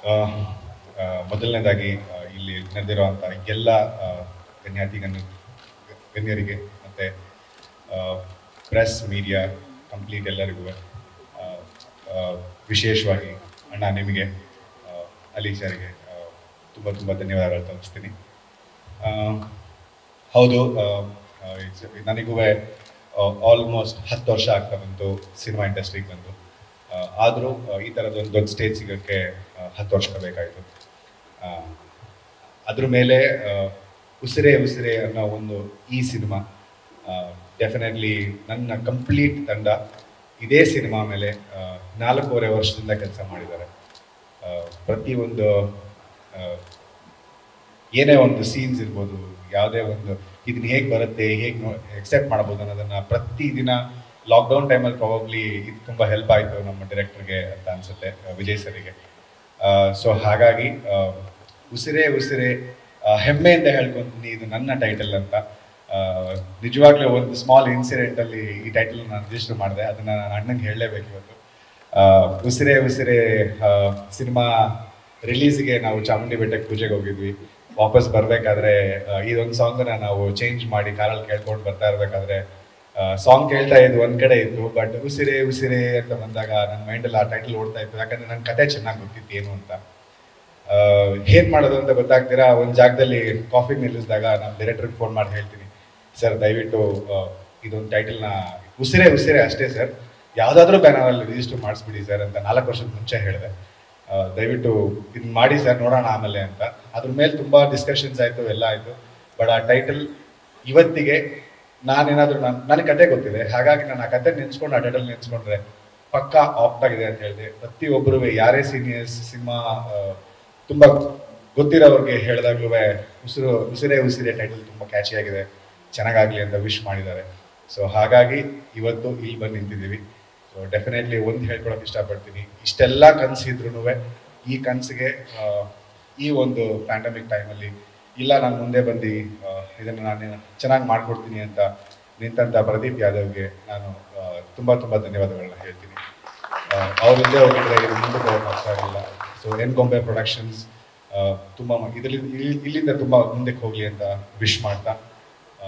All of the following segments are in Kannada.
ಮೊದಲನೇದಾಗಿ ಆ, ಇಲ್ಲಿ ನಡೆದಿರುವಂಥ ಎಲ್ಲ ಆ, ಗಣ್ಯಾತಿ ಗಣ್ಯ ಗಣ್ಯರಿಗೆ ಮತ್ತು ಪ್ರೆಸ್ ಮೀಡಿಯಾ ಕಂಪ್ಲೀಟ್ ಎಲ್ಲರಿಗೂ ಆ, ಆ, ವಿಶೇಷವಾಗಿ ಅಣ್ಣ ನಿಮಗೆ ಆ, ಅಲಿ ಸರ್ಗೆ ತುಂಬ ತುಂಬ ಧನ್ಯವಾದಗಳು ತಲುಪಿಸ್ತೀನಿ ಆ, ಹೌದು ಆ, ಆ, it's- ನನಗೂ ಆಲ್ಮೋಸ್ಟ್ ಹತ್ತು ವರ್ಷ ಆಗ್ತಾ ಬಂತು ಸಿನಿಮಾ ಇಂಡಸ್ಟ್ರಿಗೆ ಬಂದು ಆದರೂ ಈ ಥರದ ಒಂದು ದೊಡ್ಡ ಸ್ಟೇಜ್ ಸಿಗೋಕ್ಕೆ ಆ, ಹತ್ತು ವರ್ಷ ಬೇಕಾಯಿತು ಅದ್ರ ಮೇಲೆ ಆ, ಉಸಿರೇ ಉಸಿರೇ ಅನ್ನೋ ಒಂದು ಈ ಸಿನಿಮಾ ಡೆಫಿನೆಟ್ಲಿ ನನ್ನ ಕಂಪ್ಲೀಟ್ ತಂಡ ಇದೇ ಸಿನಿಮಾ ಮೇಲೆ ಆ, ನಾಲ್ಕೂವರೆ ವರ್ಷದಿಂದ ಕೆಲಸ ಮಾಡಿದ್ದಾರೆ ಆ, ಪ್ರತಿಯೊಂದು ಆ, ಏನೇ ಒಂದು ಸೀನ್ಸ್ ಇರ್ಬೋದು ಯಾವುದೇ ಒಂದು ಇದನ್ನ ಹೇಗೆ ಬರುತ್ತೆ ಹೇಗೆ ಎಕ್ಸೆಪ್ಟ್ ಮಾಡ್ಬೋದು ಅನ್ನೋದನ್ನ ಪ್ರತಿದಿನ ಲಾಕ್ಡೌನ್ ಟೈಮಲ್ಲಿ ಪ್ರಾಬಬ್ಲಿ ಇದು ತುಂಬ ಹೆಲ್ಪ್ ಆಯಿತು ನಮ್ಮ ಡೈರೆಕ್ಟರ್ಗೆ ಅಂತ ಅನ್ಸುತ್ತೆ ಆ, ವಿಜಯ್ ಸರಿಗೆ ಸೊ ಹಾಗಾಗಿ ಆ, ಉಸಿರೇ ಉಸಿರೇ ಆ, ಹೆಮ್ಮೆಯಿಂದ ಹೇಳ್ಕೊಂತೀನಿ ಇದು ನನ್ನ ಟೈಟಲ್ ಅಂತ ಆ, ನಿಜವಾಗ್ಲೂ ಒಂದು ಸ್ಮಾಲ್ ಇನ್ಸಿಡೆಂಟಲ್ಲಿ ಈ ಟೈಟಲ್ ನಾನು ರಿಜಿಸ್ಟರ್ ಮಾಡಿದೆ ಅದನ್ನ ನಾನು ಅಣ್ಣಂಗೆ ಹೇಳಲೇಬೇಕು ಇವತ್ತು ಆ, ಉಸಿರೇ ಉಸಿರೇ ಸಿನಿಮಾ ರಿಲೀಸ್ಗೆ ನಾವು ಚಾಮುಂಡಿ ಬೆಟ್ಟಕ್ಕೆ ಪೂಜೆಗೆ ಹೋಗಿದ್ವಿ ವಾಪಸ್ ಬರ್ಬೇಕಾದ್ರೆ ಆ, ಇದೊಂದು ಸಾಂಗ್ನ ನಾವು ಚೇಂಜ್ ಮಾಡಿ ಕಾರಲ್ಲಿ ಕೇಳ್ಕೊಂಡು ಬರ್ತಾ ಇರ್ಬೇಕಾದ್ರೆ ಸಾಂಗ್ ಕೇಳ್ತಾ ಇದ್ದು ಒಂದ್ ಕಡೆ ಇತ್ತು ಬಟ್ ಉಸಿರೇ ಉಸಿರೇ ಅಂತ ಬಂದಾಗ ನನ್ನ ಮೈಂಡಲ್ಲಿ ಆ ಟೈಟಲ್ ಓಡ್ತಾ ಇತ್ತು ಯಾಕಂದ್ರೆ ನನ್ನ ಕತೆ ಚೆನ್ನಾಗಿ ಗೊತ್ತಿತ್ತು ಏನು ಅಂತ ಆ, ಏನ್ ಮಾಡೋದು ಅಂತ ಗೊತ್ತಾಗ್ತೀರಾ ಒಂದ್ ಜಾಗದಲ್ಲಿ ಕಾಫಿ ನಿಲ್ಲಿಸಿದಾಗ ನಮ್ಮ ಡೈರೆಕ್ಟರ್ಗೆ ಫೋನ್ ಮಾಡಿ ಹೇಳ್ತೀನಿ ಸರ್ ದಯವಿಟ್ಟು ಆ, ಇದೊಂದು ಟೈಟಲ್ನ ಉಸಿರೇ ಉಸಿರೇ ಅಷ್ಟೇ ಸರ್ ಯಾವ್ದಾದ್ರೂ ಬ್ಯಾನರಲ್ಲಿ ರಿಜಿಸ್ಟರ್ ಮಾಡಿಸ್ಬಿಡಿ ಸರ್ ಅಂತ ನಾಲ್ಕು ವರ್ಷದ ಮುಂಚೆ ಹೇಳಿದೆ ಆ, ದಯವಿಟ್ಟು ಇದನ್ನ ಮಾಡಿ ಸರ್ ನೋಡೋಣ ಆಮೇಲೆ ಅಂತ ಅದ್ರ ಮೇಲೆ ತುಂಬಾ ಡಿಸ್ಕಷನ್ಸ್ ಆಯ್ತು ಎಲ್ಲ ಆಯ್ತು ಬಟ್ ಆ ಟೈಟಲ್ ಇವತ್ತಿಗೆ ನಾನೇನಾದ್ರೂ ನನ್ ನನ್ನ ಕತೆ ಗೊತ್ತಿದೆ ಹಾಗಾಗಿ ನಾನು ಆ ಕತೆ ನೆನ್ಸ್ಕೊಂಡು ಆ ಟೈಟಲ್ ನೆನ್ಸ್ಕೊಂಡ್ರೆ ಪಕ್ಕಾ ಆಪ್ಟ್ ಆಗಿದೆ ಅಂತ ಹೇಳಿದೆ ಪ್ರತಿಯೊಬ್ಬರು ಯಾರೇ ಸೀನಿಯರ್ಸ್ ಸಿನಿಮಾ ತುಂಬಾ ಗೊತ್ತಿರೋವ್ರಿಗೆ ಹೇಳಿದಾಗ್ಲೂ ಉಸಿರು ಉಸಿರೇ ಉಸಿರೇ ಟೈಟಲ್ ತುಂಬಾ ಕ್ಯಾಚಿ ಆಗಿದೆ ಚೆನ್ನಾಗಾಗ್ಲಿ ಅಂತ ವಿಶ್ ಮಾಡಿದ್ದಾರೆ ಸೊ ಹಾಗಾಗಿ ಇವತ್ತು ಇಲ್ಲಿ ಬಂದು ನಿಂತಿದ್ದೀವಿ ಸೊ ಡೆಫಿನೆಟ್ಲಿ ಒಂದು ಹೇಳ್ಕೊಳಕ್ ಇಷ್ಟಪಡ್ತೀನಿ ಇಷ್ಟೆಲ್ಲ ಕನಸಿದ್ರು ಈ ಕನಸಿಗೆ ಈ ಒಂದು ಪ್ಯಾಂಡಮಿಕ್ ಟೈಮಲ್ಲಿ ಇಲ್ಲ ನಾನು ಮುಂದೆ ಬಂದು ಆ, ಇದನ್ನು ನಾನು ಚೆನ್ನಾಗಿ ಮಾಡ್ಕೊಡ್ತೀನಿ ಅಂತ ನಿಂತಂತ ಪ್ರದೀಪ್ ಯಾದವ್ಗೆ ನಾನು ಆ, ತುಂಬಾ ತುಂಬಾ ಧನ್ಯವಾದಗಳನ್ನ ಹೇಳ್ತೀನಿ ಅವರಿಲ್ಲದೆ ಹೋಗಿದ್ರೆ ಇದು ಮುಂದಕ್ಕೆ ಹೋಗಕ್ಕೆ ಆಗ್ತಾ ಇರಲಿಲ್ಲ ಸೊ ಎನ್ ಗೊಂಬೆ ಪ್ರೊಡಕ್ಷನ್ಸ್ ತುಂಬ ಇದರಲ್ಲಿ ಇಲ್ಲಿ- ಇಲ್ಲಿಂದ ತುಂಬ ಮುಂದಕ್ಕೆ ಹೋಗಲಿ ಅಂತ ವಿಶ್ ಮಾಡ್ತಾ ಆ,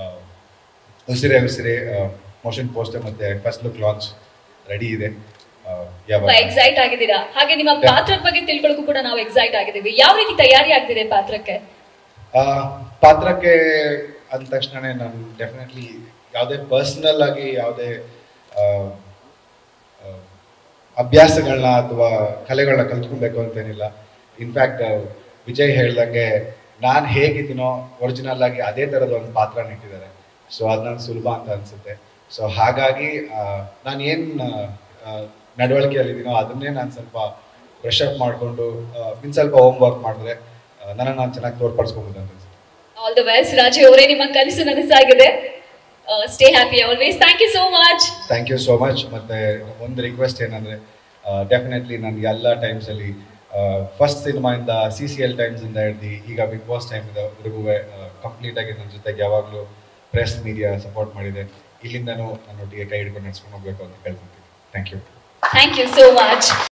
ಉಸಿರೇ ಉಸಿರೇ ಮೋಷನ್ ಪೋಸ್ಟರ್ ಮತ್ತೆ ಫಸ್ಟ್ ಲುಕ್ ಲಾಂಚ್ ರೆಡಿ ಇದೆ ಆ, ಯಾವಾಗ ಎಕ್ಸೈಟ್ ಆಗಿದ್ದೀರಾ ಹಾಗೆ ನಿಮ್ಮ ಪಾತ್ರದ ಬಗ್ಗೆ ತಿಳ್ಕೊಳ್ಳೋಕು ಕೂಡ ನಾವು ಎಕ್ಸೈಟ್ ಆಗಿದ್ದೀವಿ ಯಾವ ರೀತಿ ತಯಾರಿ ಆಗ್ತಿದೆ ಪಾತ್ರಕ್ಕೆ ಆ, ಪಾತ್ರಕ್ಕೆ ಅಂದ ತಕ್ಷಣನೇ ನಾನು ಡೆಫಿನೆಟ್ಲಿ ಯಾವುದೇ ಪರ್ಸನಲ್ ಆಗಿ ಯಾವುದೇ ಆ, ಆ, ಅಭ್ಯಾಸಗಳನ್ನ ಅಥವಾ ಕಲೆಗಳನ್ನ ಕಲ್ತ್ಕೊಬೇಕು ಅಂತೇನಿಲ್ಲ ಇನ್ಫ್ಯಾಕ್ಟ್ ವಿಜಯ್ ಹೇಳ್ದಂಗೆ ನಾನು ಹೇಗಿದ್ದೀನೋ ಒರಿಜಿನಲ್ ಆಗಿ ಅದೇ ಥರದ ಒಂದು ಪಾತ್ರ ಇಟ್ಟಿದ್ದಾರೆ ಸೊ ಅದು ನಂಗೆ ಸುಲಭ ಅಂತ ಅನ್ಸುತ್ತೆ ಸೊ ಹಾಗಾಗಿ ನಾನು ಏನು ನಡವಳಿಕೆಯಲ್ಲಿದ್ದೀನೋ ಅದನ್ನೇ ನಾನು ಸ್ವಲ್ಪ ಬ್ರಷ್ ಅಪ್ ಮಾಡಿಕೊಂಡು ಇನ್ನು ಸ್ವಲ್ಪ ಹೋಮ್ ವರ್ಕ್ ಮಾಡಿದ್ರೆ ನನ್ನ ನಾನು ಚೆನ್ನಾಗಿ ತೋರ್ಪಡಿಸ್ಕೊಬೋದು ಅಂತ ಅನ್ಸುತ್ತೆ ಆಲ್ ದ ಬೆಸ್ಟ್ ರಾಜು ಅವರೇ ನಿಮ್ಮ ಕನಸು ನನಸಾಗಿದೆ stay happy always thank you so much thank you so much ಮತ್ತೆ ಒಂದು ರಿಕ್ವೆಸ್ಟ್ ಏನಂದ್ರೆ ಡೆಫಿನೆಟ್ಲಿ ನನಗೆ ಎಲ್ಲ ಟೈಮ್ಸಲ್ಲಿ ಫಸ್ಟ್ ಸಿನಿಮಾಯಿಂದ ಸಿ ಸಿ ಎಲ್ ಟೈಮ್ಸಿಂದ ಹಿಡ್ದು ಈಗ ಬಿಗ್ ಬಾಸ್ ಟೈಮ್ವರೆಗೂ ಕಂಪ್ಲೀಟ್ ಆಗಿ ನನ್ನ ಜೊತೆಗೆ ಯಾವಾಗಲೂ ಪ್ರೆಸ್ ಮೀಡಿಯಾ ಸಪೋರ್ಟ್ ಮಾಡಿದೆ ಇಲ್ಲಿಂದನೂ ನನ್ನೊಟ್ಟಿಗೆ ಕೈ ಹಿಡ್ಕೊಂಡು ನಡ್ಸ್ಕೊಂಡು ಹೋಗ್ಬೇಕು ಅಂತ ಕೇಳ್ಕೊಂತೀನಿ thank you thank you so much